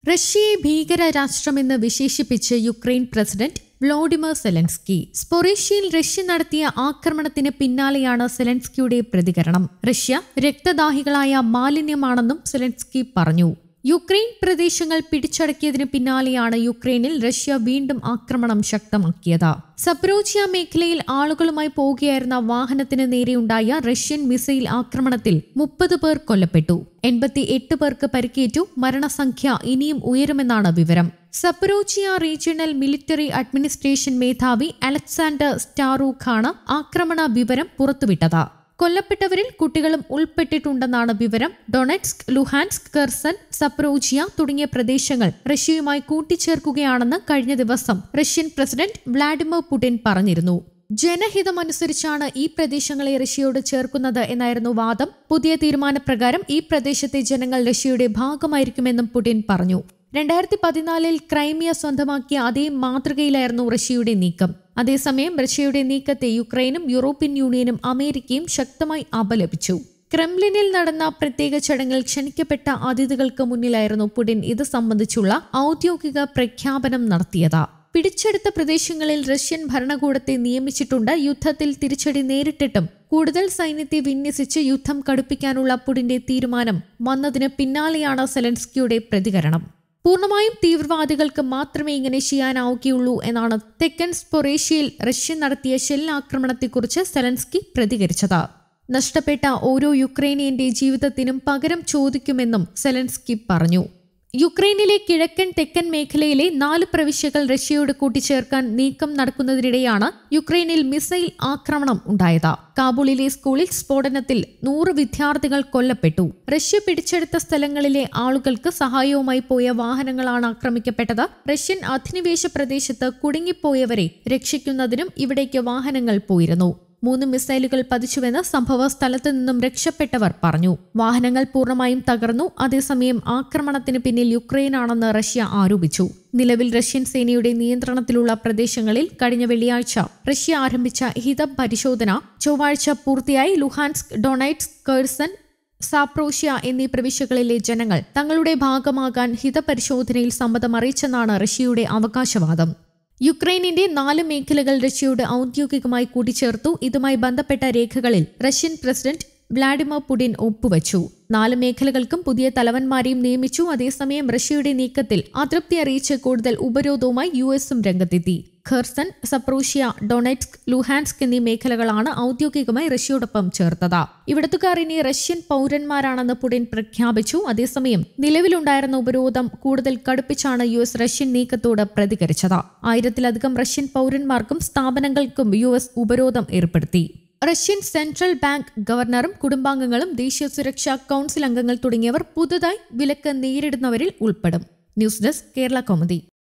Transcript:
റഷ്യയെ ഭീകര രാഷ്ട്രമെന്ന് വിശേഷിപ്പിച്ച് യുക്രൈൻ പ്രസിഡന്റ് വ്ളോഡിമർ സെലൻസ്കി സ്പൊറേഷ്യയിൽ റഷ്യ നടത്തിയ ആക്രമണത്തിന് പിന്നാലെയാണ് സെലൻസ്കിയുടെ പ്രതികരണം റഷ്യ രക്തദാഹികളായ മാലിന്യമാണെന്നും സെലൻസ്കി പറഞ്ഞു യുക്രൈൻ പ്രദേശങ്ങൾ പിടിച്ചടക്കിയതിന് പിന്നാലെയാണ് യുക്രൈനിൽ റഷ്യ വീണ്ടും ആക്രമണം ശക്തമാക്കിയത് സപ്രോച്ചിയ മേഖലയിൽ ആളുകളുമായി പോകുകയായിരുന്ന വാഹനത്തിന് നേരെയുണ്ടായ റഷ്യൻ മിസൈൽ ആക്രമണത്തിൽ മുപ്പത് പേർ കൊല്ലപ്പെട്ടു എൺപത്തി എട്ട് പേർക്ക് പരിക്കേറ്റു മരണസംഖ്യ ഇനിയും ഉയരുമെന്നാണ് വിവരം സപ്രോച്ചിയ റീജിയണൽ മിലിറ്ററി അഡ്മിനിസ്ട്രേഷൻ മേധാവി അലക്സാണ്ടർ സ്റ്റാറൂഖാണ് ആക്രമണ വിവരം പുറത്തുവിട്ടത് കൊല്ലപ്പെട്ടവരിൽ കുട്ടികളും ഉൾപ്പെട്ടിട്ടുണ്ടെന്നാണ് വിവരം ഡൊണറ്റ്സ്ക് ലുഹാൻസ്ക് കെർസൻ സപ്രോജിയ തുടങ്ങിയ പ്രദേശങ്ങൾ റഷ്യയുമായി കൂട്ടിച്ചേർക്കുകയാണെന്ന് കഴിഞ്ഞ ദിവസം റഷ്യൻ പ്രസിഡന്റ് വ്ളാഡിമിർ പുടിൻ പറഞ്ഞിരുന്നു ജനഹിതമനുസരിച്ചാണ് ഈ പ്രദേശങ്ങളെ റഷ്യയോട് ചേർക്കുന്നത് എന്നായിരുന്നു വാദം പുതിയ തീരുമാനപ്രകാരം ഈ പ്രദേശത്തെ ജനങ്ങൾ റഷ്യയുടെ ഭാഗമായിരിക്കുമെന്നും പുടിൻ പറഞ്ഞു രണ്ടായിരത്തി പതിനാലിൽ ക്രൈമിയ സ്വന്തമാക്കിയ അതേ മാതൃകയിലായിരുന്നു റഷ്യയുടെ നീക്കം അതേസമയം റഷ്യയുടെ നീക്കത്തെ യുക്രൈനും യൂറോപ്യൻ യൂണിയനും അമേരിക്കയും ശക്തമായി അപലപിച്ചു ക്രെംലിനിൽ നടന്ന പ്രത്യേക ചടങ്ങിൽ ക്ഷണിക്കപ്പെട്ട അതിഥികൾക്ക് മുന്നിലായിരുന്നു പുടിൻ ഇത് സംബന്ധിച്ചുള്ള ഔദ്യോഗിക പ്രഖ്യാപനം നടത്തിയത് പിടിച്ചെടുത്ത പ്രദേശങ്ങളിൽ റഷ്യൻ ഭരണകൂടത്തെ നിയമിച്ചിട്ടുണ്ട് യുദ്ധത്തിൽ തിരിച്ചടി നേരിട്ടിട്ടും കൂടുതൽ സൈന്യത്തെ വിന്യസിച്ച് യുദ്ധം കടുപ്പിക്കാനുള്ള പുടിന്റെ തീരുമാനം വന്നതിന് പിന്നാലെയാണ് സെലൻസ്കിയുടെ പ്രതികരണം പൂർണ്ണമായും തീവ്രവാദികൾക്ക് മാത്രമേ ഇങ്ങനെ ചെയ്യാനാവുകയുള്ളൂ എന്നാണ് തെക്കൻ സ്പൊറേഷ്യയിൽ റഷ്യ നടത്തിയ ഷെല്ലാക്രമണത്തെക്കുറിച്ച് സെലൻസ്കി പ്രതികരിച്ചത് നഷ്ടപ്പെട്ട ഓരോ യുക്രൈനിയന്റെ ജീവിതത്തിനും പകരം ചോദിക്കുമെന്നും സെലൻസ്കി പറഞ്ഞു യുക്രൈനിലെ കിഴക്കൻ തെക്കൻ മേഖലയിലെ നാല് പ്രവിശ്യകൾ റഷ്യയോട് കൂട്ടിച്ചേർക്കാൻ നീക്കം നടക്കുന്നതിനിടെയാണ് യുക്രൈനിൽ മിസൈൽ ആക്രമണം ഉണ്ടായത് കാബൂളിലെ സ്കൂളിൽ സ്ഫോടനത്തിൽ നൂറ് വിദ്യാർത്ഥികൾ കൊല്ലപ്പെട്ടു റഷ്യ പിടിച്ചെടുത്ത സ്ഥലങ്ങളിലെ ആളുകൾക്ക് സഹായവുമായി പോയ വാഹനങ്ങളാണ് ആക്രമിക്കപ്പെട്ടത് റഷ്യൻ അധിനിവേശ പ്രദേശത്ത് കുടുങ്ങിപ്പോയവരെ രക്ഷിക്കുന്നതിനും ഇവിടേക്ക് വാഹനങ്ങൾ പോയിരുന്നു മൂന്ന് മിസൈലുകൾ പതിച്ചുവെന്ന് സംഭവ സ്ഥലത്തു നിന്നും രക്ഷപ്പെട്ടവർ പറഞ്ഞു വാഹനങ്ങൾ പൂർണ്ണമായും തകർന്നു അതേസമയം ആക്രമണത്തിന് പിന്നിൽ യുക്രൈനാണെന്ന് റഷ്യ ആരോപിച്ചു നിലവിൽ റഷ്യൻ സേനയുടെ നിയന്ത്രണത്തിലുള്ള പ്രദേശങ്ങളിൽ കഴിഞ്ഞ വെള്ളിയാഴ്ച റഷ്യ ആരംഭിച്ച ഹിതം പരിശോധന ചൊവ്വാഴ്ച പൂർത്തിയായി ലുഹാൻസ്ക് ഡൊണൈറ്റ്സ് കേഴ്സൺ സാപ്രോഷ്യ എന്നീ പ്രവിശ്യകളിലെ ജനങ്ങൾ തങ്ങളുടെ ഭാഗമാകാൻ ഹിതപരിശോധനയിൽ സമ്മതം അറിയിച്ചെന്നാണ് റഷ്യയുടെ അവകാശവാദം യുക്രൈനിന്റെ നാല് മേഖലകൾ റഷ്യയോട് ഔദ്യോഗികമായി കൂട്ടിച്ചേർത്തു ഇതുമായി ബന്ധപ്പെട്ട രേഖകളിൽ റഷ്യൻ പ്രസിഡന്റ് വ്ളാഡിമിർ പുടിൻ ഒപ്പുവച്ചു നാല് മേഖലകൾക്കും പുതിയ തലവന്മാരെയും നിയമിച്ചു അതേസമയം റഷ്യയുടെ നീക്കത്തിൽ അതൃപ്തി അറിയിച്ച് കൂടുതൽ ഉപരോധവുമായി യു എസും രംഗത്തെത്തി ഖർസൻ സപ്രോഷ്യ ഡൊണറ്റ്സ്ക് ലുഹാൻസ്ക് എന്നീ മേഖലകളാണ് ഔദ്യോഗികമായി റഷ്യയോടൊപ്പം ചേർത്തത് ഇവിടത്തുകാർ ഇനി റഷ്യൻ പൗരന്മാരാണെന്ന് പുടിൻ പ്രഖ്യാപിച്ചു അതേസമയം നിലവിലുണ്ടായിരുന്ന ഉപരോധം കൂടുതൽ കടുപ്പിച്ചാണ് യു എസ് റഷ്യൻ നീക്കത്തോട് പ്രതികരിച്ചത് ആയിരത്തിലധികം റഷ്യൻ പൗരന്മാർക്കും സ്ഥാപനങ്ങൾക്കും യു എസ് ഉപരോധം ഏർപ്പെടുത്തി റഷ്യൻ സെൻട്രൽ ബാങ്ക് ഗവർണറും കുടുംബാംഗങ്ങളും ദേശീയ സുരക്ഷാ കൌൺസിൽ അംഗങ്ങൾ തുടങ്ങിയവർ പുതുതായി വിലക്ക് നേരിടുന്നവരിൽ ഉൾപ്പെടും ന്യൂസ് ഡെസ്ക് കേരള കൗമുദി